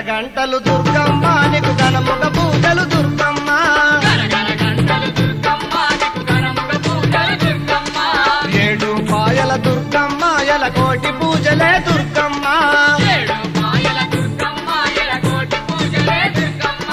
గంటలు దుర్గమ్మ నీకు ఘనముగ పూజలు దుర్గమ్మ గరగర గంటలు దుర్గమ్మ నీకు ఘనముగ పూజలు దుర్గమ్మ ఏడు పాయల దుర్గమ్మ ఎల కోటి పూజలే దుర్గమ్మ ఏడు మాయల దుర్గమ్మ ఎలకోటి పూజలే దుర్గమ్మ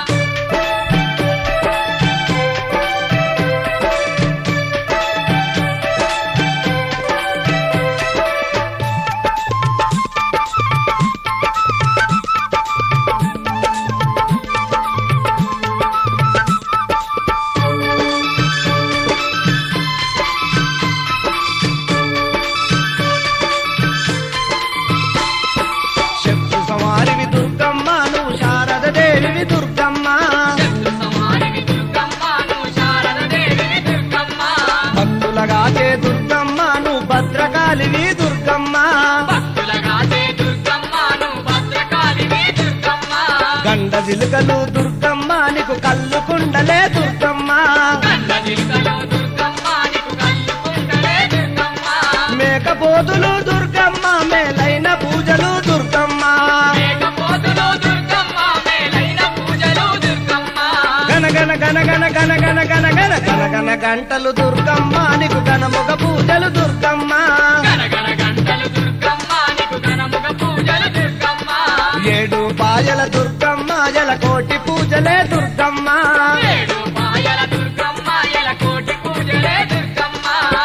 శత్రు సవారివి దుర్గమ్మ నువ్వు శారద దేవివి దుర్గమ్మ శత్రు సమానివి దుర్గమ్మ నువ్వు శారద దేవివి దుర్గమ్మ భక్తులగాచే దుర్గమ్మ నువ్వు భద్రకాళివి దుర్గమ్మ భక్తులగాచే దుర్గమ్మ నువ్వు భద్రకాళివి దుర్గమ్మ గండ జిలుకలు దుర్గమ్మ నీకు కళ్ళు కుండలే దుర్గమ్మ కన్న జిల్కలో దుర్గమ్మ నీకు కళ్ళు కుండలే దుర్గమ్మ మేకపోతులు దుర్గమ్మ మేలైన పూజలు దుర్గమ్మ మేకపోతులు దుర్గమ్మ మేలైన పూజలు దుర్గమ్మ గన గన గన గన గన గన గన గన గన గన గంటలు దుర్గమ్మ నీకు గణముగ పూజలు దుర్గమ్మ గరగర గంటలు దుర్గమ్మ నీకు ఘనముగ పూజలు దుర్గమ్మ ఏడు పాయల దుర్గమ్మ జల కోటి పూజలే దుర్గమ్మ ఏడు మాయల దుర్గమ్మ ఎలకోటి పూజలే దుర్గమ్మ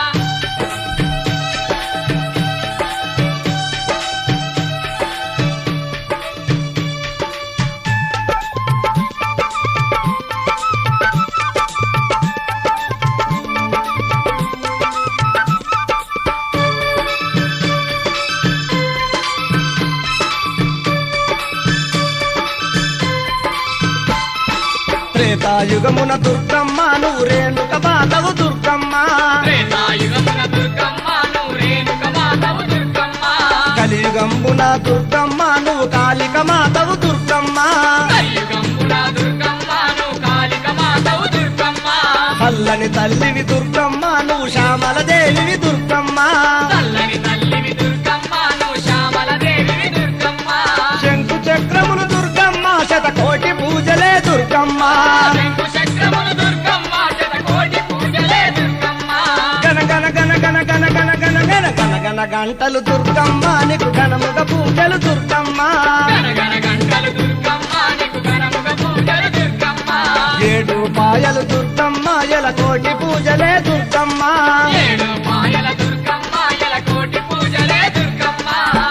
త్రేతాయుగమున దుర్గమ్మ నువ్వు రేణుక బాధవు దుర్గమ్మ త్రేతాయుగమున దుర్గమ్మ నువ్వు రేణుక మాతవు దుర్గమ్మ కలియుగంబున దుర్గమ్మ నువ్వు కాళిక మాధవు దుర్గమ్మ కలియుగమున దుర్గమ్మ నువ్వు కాళిక మాతవు దుర్గమ్మ పల్లని తల్లివి దుర్గమ్మ నువ్వు శ్యామల దేవివి దుర్గమ్మ చల్లని తల్లివి దుర్గమ్మ నువ్వు శ్యామల దేవివి దుర్గమ్మ శంకు చక్రములు దుర్గమ్మ శతకోటి పూజలే దుర్గమ్మ శంకు చక్రములు దుర్గమ్మ శతకోటి పూజలే దుర్గమ్మ గన గన గన గన గన గన గన గన గన గన గంటలు దుర్గమ్మ నీకు ఘనముగ పూజలు దుర్గమ్మ గనగన గంటలు దుర్గమ్మ నీకు ఘనముగ పూజలు దుర్గమ్మ ఏడు పాయలు దుర్గమ్మ ఎల కోటి పూజలే దుర్గమ్మ ఏడు మాయల దుర్గమ్మ ఎలకోటి పూజలే దుర్గమ్మ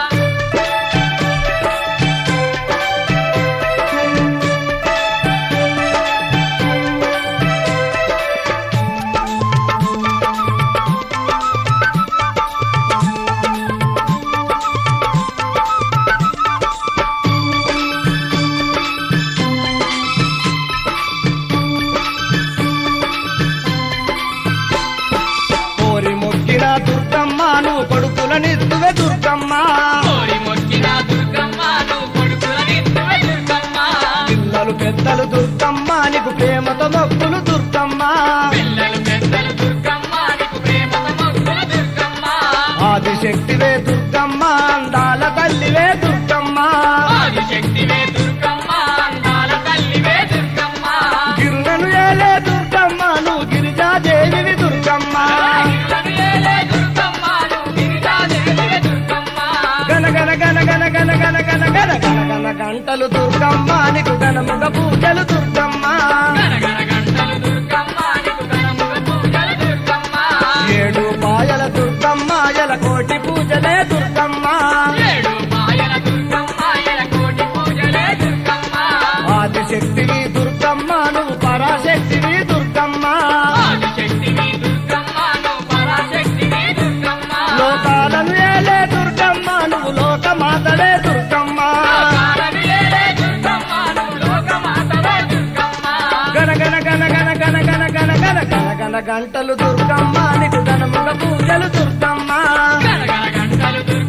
కోరి మొక్కిన దుర్గమ్మ నువ్వు కొడుకులనిత్తువే దుర్గమ్మ కోరి మొక్కిన దుర్గమ్మ నువ్వు కొడుకులనిత్తువే దుర్గమ్మ పిల్లలు పెద్దలు దుర్గమ్మ నీకు ప్రేమతో మొక్కులు దుర్గమ్మ పిల్లలు పెద్దలు దుర్గమ్మ నీకు ప్రేమతో మొక్కులు దుర్గమ్మ ఆదిశక్తివే దుర్గమ్మ అందాల తల్లివే దుర్గమ్మ ఆదిశక్తివే దుర్గమ్మ అందాల తల్లివే దుర్గమ్మ గిరులను ఏలే దుర్గమ్మ నువ్వు గిరిజాదేవివి దుర్గమ్మ ఇళ్ళను ఏలే దుర్గమ్మ నువ్వు గిరిజాదేవివే దుర్గమ్మ గన గన గన గన గన గన గన గన గన గన గంటలు దుర్గమ్మ నీకు గణముగ పూజలు దుర్గమ్మ గనగన గంటలు దుర్గమ్మ నీకు ఘనముగ పూజలు దుర్గమ్మ ఏడు పాయల దుర్గమ్మ ఎల కోటి పూజలే దుర్గమ్మ ఏడు మాయల దుర్గమ్మ ఎలకోటి పూజలే దుర్గమ్మ ఆదిశక్తివి దుర్గమ్మ నువ్వు పరాశక్తివి దుర్గమ్మ ఆదిశక్తివి దుర్గమ్మ నువ్వు పరాశక్తివి దుర్గమ్మ లోకాలను ఏలే దుర్గమ్మ నువ్వు లోకమాతలే దుర్గమ్మ లోకాలను ఏలే దుర్గమ్మ నువ్వు లోకమాతవే దుర్గమ్మ గన గన గన గన గన గన గన గన గన గన గంటలు దుర్గమ్మ నీకు గణముగ పూజలు దుర్గమ్మ గనగన గంటలు దుర్గమ్మ